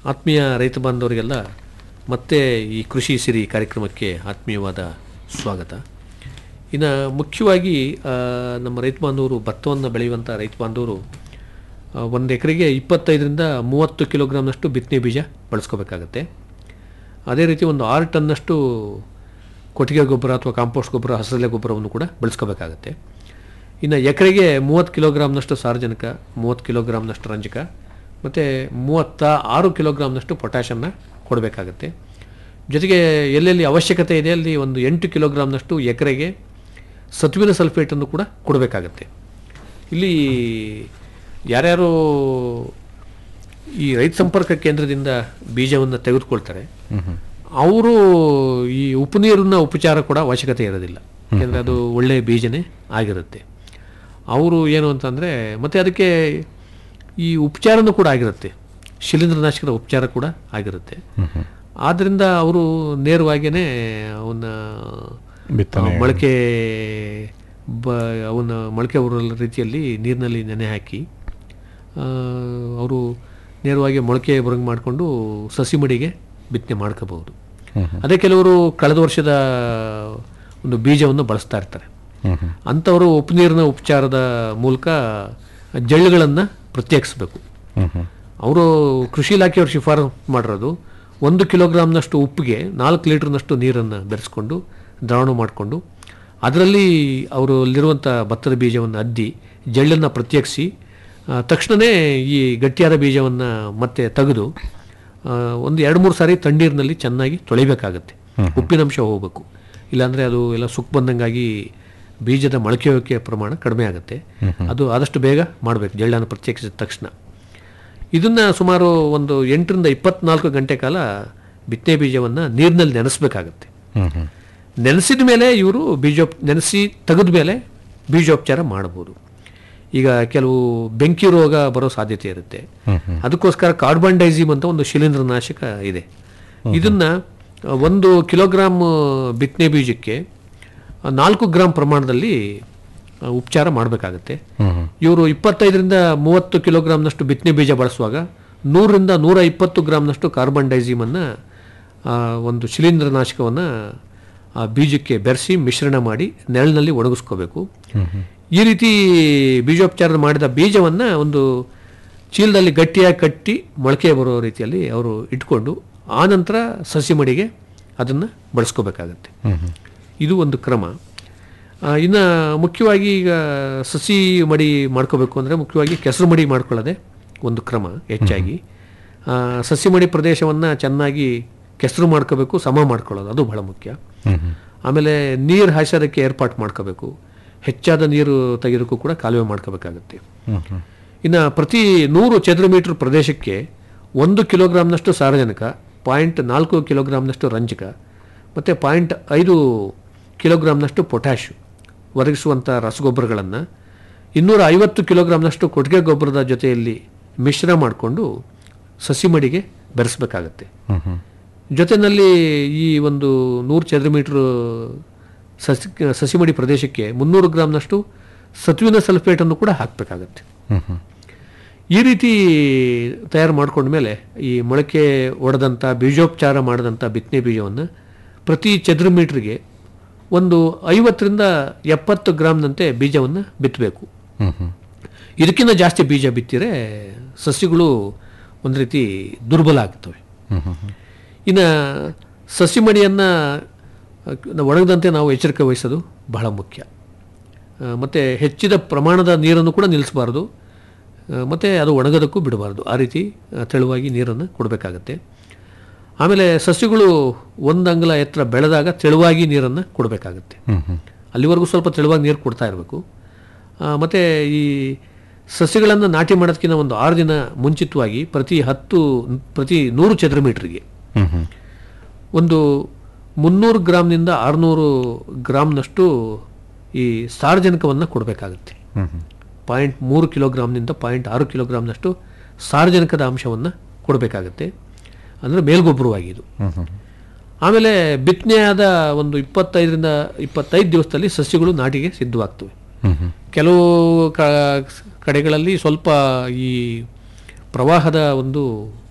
ಆತ್ಮೀಯ ರೈತ ಬಾಂಧವರಿಗೆಲ್ಲ ಮತ್ತೆ ಈ ಕೃಷಿ ಸಿರಿ ಕಾರ್ಯಕ್ರಮಕ್ಕೆ ಆತ್ಮೀಯವಾದ ಸ್ವಾಗತ ಇನ್ನು ಮುಖ್ಯವಾಗಿ ಆ, ನಮ್ಮ ರೈತ ಬಾಂಧವರು ಭತ್ತವನ್ನು ಬೆಳೆಯುವಂಥ ರೈತ ಬಾಂಧವರು ಒಂದು ಎಕರೆಗೆ ಇಪ್ಪತ್ತೈದರಿಂದ ಮೂವತ್ತು ಕಿಲೋಗ್ರಾಮ್ನಷ್ಟು ಬಿತ್ತನೆ ಬೀಜ ಬಳಸ್ಕೋಬೇಕಾಗತ್ತೆ ಅದೇ ರೀತಿ ಒಂದು ಆರು ಟನ್ನಷ್ಟು ಕೊಟ್ಟಿಗೆ ಗೊಬ್ಬರ ಅಥವಾ ಕಾಂಪೋಸ್ಟ್ ಗೊಬ್ಬರ ಹಸಿರೆಲೆ ಗೊಬ್ಬರವನ್ನು ಕೂಡ ಬಳಸ್ಕೋಬೇಕಾಗತ್ತೆ ಇನ್ನು ಎಕರೆಗೆ ಮೂವತ್ತು ಕಿಲೋಗ್ರಾಮ್ನಷ್ಟು ಸಾರಜನಕ ಮೂವತ್ತು ಕಿಲೋಗ್ರಾಮ್ನಷ್ಟು ರಂಜಕ ಮತ್ತು ಮೂವತ್ತ ಆರು ಕಿಲೋಗ್ರಾಮ್ನಷ್ಟು ಪೊಟ್ಯಾಷನ್ನ ಕೊಡಬೇಕಾಗತ್ತೆ ಜೊತೆಗೆ ಎಲ್ಲೆಲ್ಲಿ ಅವಶ್ಯಕತೆ ಇದೆ ಅಲ್ಲಿ ಒಂದು ಎಂಟು ಕಿಲೋಗ್ರಾಮ್ನಷ್ಟು ಎಕರೆಗೆ ಸತ್ವಿನ ಸಲ್ಫೇಟನ್ನು ಕೂಡ ಕೊಡಬೇಕಾಗತ್ತೆ ಇಲ್ಲಿ ಯಾರ್ಯಾರು ಈ ರೈತ ಸಂಪರ್ಕ ಕೇಂದ್ರದಿಂದ ಬೀಜವನ್ನು ತೆಗೆದುಕೊಳ್ತಾರೆ ಅವರು ಈ ಉಪು ನೀರನ್ನ ಉಪಚಾರ ಕೂಡ ಅವಶ್ಯಕತೆ ಇರೋದಿಲ್ಲ ಯಾಕೆಂದರೆ ಅದು ಒಳ್ಳೆಯ ಬೀಜನೇ ಆಗಿರುತ್ತೆ ಅವರು ಏನು ಅಂತಂದರೆ ಮತ್ತು ಅದಕ್ಕೆ ಈ ಉಪಚಾರನೂ ಕೂಡ ಆಗಿರುತ್ತೆ ಶಿಲೀಂಧ್ರನಾಶಕದ ಉಪಚಾರ ಕೂಡ ಆಗಿರುತ್ತೆ ಆದ್ದರಿಂದ ಅವರು ನೇರವಾಗಿಯೇ ಅವನ್ನ ಬಿತ್ತನೆ. ಆ, ಮೊಳಕೆ ಬ ಅವನ್ನ ಮೊಳಕೆ ಬರೋ ರೀತಿಯಲ್ಲಿ ನೀರಿನಲ್ಲಿ ನೆನೆ ಹಾಕಿ ಅವರು ನೇರವಾಗಿ ಮೊಳಕೆ ಬರಂಗೆ ಮಾಡಿಕೊಂಡು ಸಸಿ ಮಡಿಗೆ ಬಿತ್ತನೆ ಮಾಡ್ಕೋಬಹುದು ಅದೇ ಕೆಲವರು ಕಳೆದ ವರ್ಷದ ಒಂದು ಬೀಜವನ್ನು ಬಳಸ್ತಾ ಇರ್ತಾರೆ ಅಂಥವರು ಉಪ್ಪು ನೀರಿನ ಉಪಚಾರದ ಮೂಲಕ ಜಳ್ಳುಗಳನ್ನು ಪ್ರತ್ಯೇಕಿಸಬೇಕು ಅವರು ಕೃಷಿ ಇಲಾಖೆಯವರು ಶಿಫಾರಸು ಮಾಡಿರೋದು ಒಂದು ಕಿಲೋಗ್ರಾಮ್ನಷ್ಟು ಉಪ್ಪಿಗೆ ನಾಲ್ಕು ಲೀಟರ್ನಷ್ಟು ನೀರನ್ನು ಬೆರೆಸ್ಕೊಂಡು ದ್ರಾವಣ ಮಾಡಿಕೊಂಡು ಅದರಲ್ಲಿ ಅವರು ಅಲ್ಲಿರುವಂಥ ಭತ್ತದ ಬೀಜವನ್ನು ಅದ್ದಿ ಜಳ್ಳನ್ನು ಪ್ರತ್ಯೇಕಿಸಿ ಆ, ತಕ್ಷಣವೇ ಈ ಗಟ್ಟಿಯಾದ ಬೀಜವನ್ನು ಮತ್ತೆ ತೆಗೆದು ಆ, ಒಂದು ಎರಡು ಮೂರು ಸಾರಿ ತಣ್ಣೀರಿನಲ್ಲಿ ಚೆನ್ನಾಗಿ ತೊಳಿಬೇಕಾಗತ್ತೆ ಉಪ್ಪಿನಂಶ ಹೋಗಬೇಕು ಇಲ್ಲಾಂದರೆ ಅದು ಎಲ್ಲ ಸುಕ್ ಬಂದಂಗಾಗಿ ಬೀಜದ ಮೊಳಕೆಯೋಕೆ ಪ್ರಮಾಣ ಕಡಿಮೆ ಆಗುತ್ತೆ ಅದು ಆದಷ್ಟು ಬೇಗ ಮಾಡಬೇಕು ಜಳ್ಳನ್ನು ಪ್ರತ್ಯೇಕಿಸಿದ ತಕ್ಷಣ ಇದನ್ನ ಸುಮಾರು ಒಂದು ಎಂಟರಿಂದ ಇಪ್ಪತ್ನಾಲ್ಕು ಗಂಟೆ ಕಾಲ ಬಿತ್ತನೆ ಬೀಜವನ್ನು ನೀರಿನಲ್ಲಿ ನೆನೆಸ್ಬೇಕಾಗತ್ತೆ ನೆನೆಸಿದ ಮೇಲೆ ಇವರು ಬೀಜೋಪ್ ನೆನೆಸಿ ತೆಗೆದ ಮೇಲೆ ಬೀಜೋಪಚಾರ ಮಾಡ್ಬೋದು ಈಗ ಕೆಲವು ಬೆಂಕಿ ರೋಗ ಬರೋ ಸಾಧ್ಯತೆ ಇರುತ್ತೆ ಅದಕ್ಕೋಸ್ಕರ ಕಾರ್ಬನ್ ಡೈಸಿಮ್ ಅಂತ ಒಂದು ಶಿಲೀಂಧ್ರನಾಶಕ ಇದೆ ಇದನ್ನ ಆ, ಒಂದು ಕಿಲೋಗ್ರಾಮ್ ಬಿತ್ತನೆ ಬೀಜಕ್ಕೆ ಆ, ನಾಲ್ಕು ಗ್ರಾಮ್ ಪ್ರಮಾಣದಲ್ಲಿ ಆ, ಉಪಚಾರ ಮಾಡಬೇಕಾಗತ್ತೆ ಇವರು ಇಪ್ಪತ್ತೈದರಿಂದ ಮೂವತ್ತು ಕಿಲೋಗ್ರಾಮ್ನಷ್ಟು ಬಿತ್ತನೆ ಬೀಜ ಬಳಸುವಾಗ ನೂರರಿಂದ ನೂರ ಇಪ್ಪತ್ತು ಗ್ರಾಮ್ನಷ್ಟು ಕಾರ್ಬನ್ ಡೈಸಿಮನ್ನು ಒಂದು ಶಿಲೀಂಧ್ರನಾಶಕವನ್ನು ಆ ಬೀಜಕ್ಕೆ ಬೆರೆಸಿ ಮಿಶ್ರಣ ಮಾಡಿ ನೆರಳಿನಲ್ಲಿ ಒಣಗಿಸ್ಕೋಬೇಕು ಈ ರೀತಿ ಬೀಜೋಪಚಾರ ಮಾಡಿದ ಬೀಜವನ್ನು ಒಂದು ಚೀಲದಲ್ಲಿ ಗಟ್ಟಿಯಾಗಿ ಕಟ್ಟಿ ಮೊಳಕೆ ಬರೋ ರೀತಿಯಲ್ಲಿ ಅವರು ಇಟ್ಕೊಂಡು ಆನಂತರ ಸಸಿ ಮಡಿಗೆ ಅದನ್ನು ಬಳಸ್ಕೋಬೇಕಾಗತ್ತೆ ಇದು ಒಂದು ಕ್ರಮ ಇನ್ನು ಮುಖ್ಯವಾಗಿ ಈಗ ಸಸಿ ಮಡಿ ಮಾಡ್ಕೋಬೇಕು ಅಂದರೆ ಮುಖ್ಯವಾಗಿ ಕೆಸರು ಮಡಿ ಮಾಡ್ಕೊಳ್ಳೋದೆ ಒಂದು ಕ್ರಮ ಹೆಚ್ಚಾಗಿ ಆ, ಸಸಿ ಮಡಿ ಪ್ರದೇಶವನ್ನು ಚೆನ್ನಾಗಿ ಕೆಸರು ಮಾಡ್ಕೋಬೇಕು ಸಮ ಮಾಡ್ಕೊಳ್ಳೋದು ಅದು ಬಹಳ ಮುಖ್ಯ ಆಮೇಲೆ ನೀರು ಹಾಯಿಸೋದಕ್ಕೆ ಏರ್ಪಾಟ್ ಮಾಡ್ಕೋಬೇಕು ಹೆಚ್ಚಾದ ನೀರು ತೆಗೆಯೋದಕ್ಕೂ ಕೂಡ ಕಾಲುವೆ ಮಾಡ್ಕೋಬೇಕಾಗತ್ತೆ ಇನ್ನು ಪ್ರತಿ ನೂರು ಚದುರ ಮೀಟರ್ ಪ್ರದೇಶಕ್ಕೆ ಒಂದು ಕಿಲೋಗ್ರಾಮ್ನಷ್ಟು ಸಾರಜನಕ ಪಾಯಿಂಟ್ ನಾಲ್ಕು ಕಿಲೋಗ್ರಾಮ್ನಷ್ಟು ರಂಜಕ ಮತ್ತು ಪಾಯಿಂಟ್ ಐದು ಕಿಲೋಗ್ರಾಮ್ನಷ್ಟು ಪೊಟ್ಯಾಶ್ ಒದಗಿಸುವಂಥ ರಸಗೊಬ್ಬರಗಳನ್ನು ಇನ್ನೂರ ಐವತ್ತು ಕಿಲೋಗ್ರಾಮ್ನಷ್ಟು ಕೊಟ್ಟಿಗೆ ಗೊಬ್ಬರದ ಜೊತೆಯಲ್ಲಿ ಮಿಶ್ರ ಮಾಡಿಕೊಂಡು ಸಸಿ ಮಡಿಗೆ ಬೆರೆಸಬೇಕಾಗತ್ತೆ ಜೊತೆಯಲ್ಲಿ ಈ ಒಂದು ನೂರು ಚದುರ ಮೀಟ್ರ್ ಸಸಿ ಸಸಿಮಡಿ ಪ್ರದೇಶಕ್ಕೆ ಮುನ್ನೂರು ಗ್ರಾಮ್ನಷ್ಟು ಸತ್ವಿನ ಸಲ್ಫೇಟನ್ನು ಕೂಡ ಹಾಕಬೇಕಾಗತ್ತೆ ಈ ರೀತಿ ತಯಾರು ಮಾಡ್ಕೊಂಡ್ಮೇಲೆ ಈ ಮೊಳಕೆ ಒಡೆದಂಥ ಬೀಜೋಪಚಾರ ಮಾಡಿದಂಥ ಬಿತ್ತನೆ ಬೀಜವನ್ನು ಪ್ರತಿ ಚದುರ ಮೀಟ್ರಿಗೆ ಒಂದು ಐವತ್ತರಿಂದ ಎಪ್ಪತ್ತು ಗ್ರಾಮ್ನಂತೆ ಬೀಜವನ್ನು ಬಿತ್ತಬೇಕು ಇದಕ್ಕಿಂತ ಜಾಸ್ತಿ ಬೀಜ ಬಿತ್ತಿರೆ ಸಸಿಗಳು ಒಂದು ರೀತಿ ದುರ್ಬಲ ಆಗ್ತವೆ ಇನ್ನು ಸಸಿ ಮಡಿಯನ್ನು ಒಣಗದಂತೆ ನಾವು ಎಚ್ಚರಿಕೆ ವಹಿಸೋದು ಬಹಳ ಮುಖ್ಯ ಮತ್ತು ಹೆಚ್ಚಿದ ಪ್ರಮಾಣದ ನೀರನ್ನು ಕೂಡ ನಿಲ್ಲಿಸಬಾರ್ದು ಮತ್ತು ಅದು ಒಣಗೋದಕ್ಕೂ ಬಿಡಬಾರ್ದು ಆ ರೀತಿ ಆ, ತೆಳುವಾಗಿ ನೀರನ್ನು ಕೊಡಬೇಕಾಗತ್ತೆ ಆಮೇಲೆ ಸಸ್ಯಗಳು ಒಂದು ಅಂಗಲ ಎತ್ತರ ಬೆಳೆದಾಗ ತೆಳುವಾಗಿ ನೀರನ್ನು ಕೊಡಬೇಕಾಗತ್ತೆ ಅಲ್ಲಿವರೆಗೂ ಸ್ವಲ್ಪ ತೆಳುವಾಗಿ ನೀರು ಕೊಡ್ತಾ ಇರಬೇಕು ಮತ್ತು ಈ ಸಸ್ಯಗಳನ್ನು ನಾಟಿ ಮಾಡೋದಕ್ಕಿಂತ ಒಂದು ಆರು ದಿನ ಮುಂಚಿತವಾಗಿ ಪ್ರತಿ ಹತ್ತು ಪ್ರತಿ ನೂರು ಚದರ ಮೀಟ್ರಿಗೆ ಒಂದು ಮುನ್ನೂರು ಗ್ರಾಮ್ನಿಂದ ಆರುನೂರು ಗ್ರಾಮ್ನಷ್ಟು ಈ ಸಾರಜನಕವನ್ನು ಕೊಡಬೇಕಾಗುತ್ತೆ ಪಾಯಿಂಟ್ ಮೂರು ಕಿಲೋಗ್ರಾಮ್ನಿಂದ ಪಾಯಿಂಟ್ ಆರು ಕಿಲೋಗ್ರಾಮ್ನಷ್ಟು ಸಾರಜನಕದ ಅಂಶವನ್ನು ಕೊಡಬೇಕಾಗತ್ತೆ ಅಂದರೆ ಮೇಲ್ಗೊಬ್ಬರವಾಗಿ ಇದು ಆಮೇಲೆ ಬಿತ್ತನೆಯಾದ ಒಂದು ಇಪ್ಪತ್ತೈದರಿಂದ ಇಪ್ಪತ್ತೈದು ದಿವಸದಲ್ಲಿ ಸಸ್ಯಗಳು ನಾಟಿಗೆ ಸಿದ್ಧವಾಗ್ತವೆ ಕೆಲವು ಕ- ಕಡೆಗಳಲ್ಲಿ ಸ್ವಲ್ಪ ಈ ಪ್ರವಾಹದ ಒಂದು